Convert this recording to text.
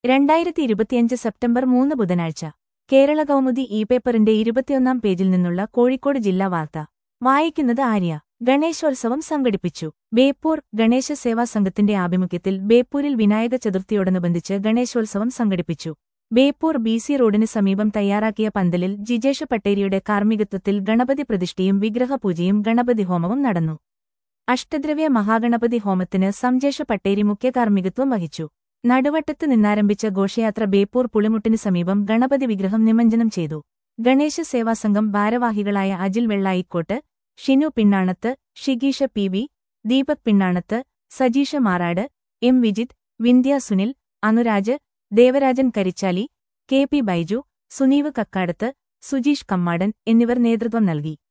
രണ്ടായിരത്തി ഇരുപത്തിയഞ്ച് സെപ്റ്റംബർ മൂന്ന് ബുധനാഴ്ച കേരള കൗമുദി ഇ പേപ്പറിന്റെ ഇരുപത്തിയൊന്നാം പേജിൽ നിന്നുള്ള കോഴിക്കോട് ജില്ലാ വാർത്ത വായിക്കുന്നത് ആര്യ ഗണേശോത്സവം സംഘടിപ്പിച്ചു ബേപ്പൂർ ഗണേശ സേവാ സംഘത്തിന്റെ ആഭിമുഖ്യത്തിൽ ബേപ്പൂരിൽ വിനായക ചതുർത്ഥിയോടനുബന്ധിച്ച് ഗണേശോത്സവം സംഘടിപ്പിച്ചു ബേപ്പൂർ ബി സി റോഡിന് സമീപം തയ്യാറാക്കിയ പന്തലിൽ ജിജേഷ് പട്ടേരിയുടെ കാർമ്മികത്വത്തിൽ ഗണപതി പ്രതിഷ്ഠയും വിഗ്രഹപൂജയും ഗണപതി ഹോമവും നടന്നു അഷ്ടദ്രവ്യ മഹാഗണപതി ഹോമത്തിന് സംജേഷ പട്ടേരി മുഖ്യ കാർമ്മികത്വം വഹിച്ചു നടുവട്ടത്ത് നിന്നാരംഭിച്ച ഘോഷയാത്ര ബേപ്പൂർ പുളിമുട്ടിന് സമീപം ഗണപതി വിഗ്രഹം നിമഞ്ജനം ചെയ്തു ഗണേശ സേവാസംഘം ഭാരവാഹികളായ അജിൽ വെള്ളായിക്കോട്ട് ഷിനു പിണ്ണാണത്ത് ഷിഗീഷ P V Deepak Pinnanath Sajeesha Marad M Vijith Vindhya Sunil Anuraj Devarajan Karichali K P Baiju Suneev Kakkadath Sujeesh Kammadan എന്നിവർ നേതൃത്വം നൽകി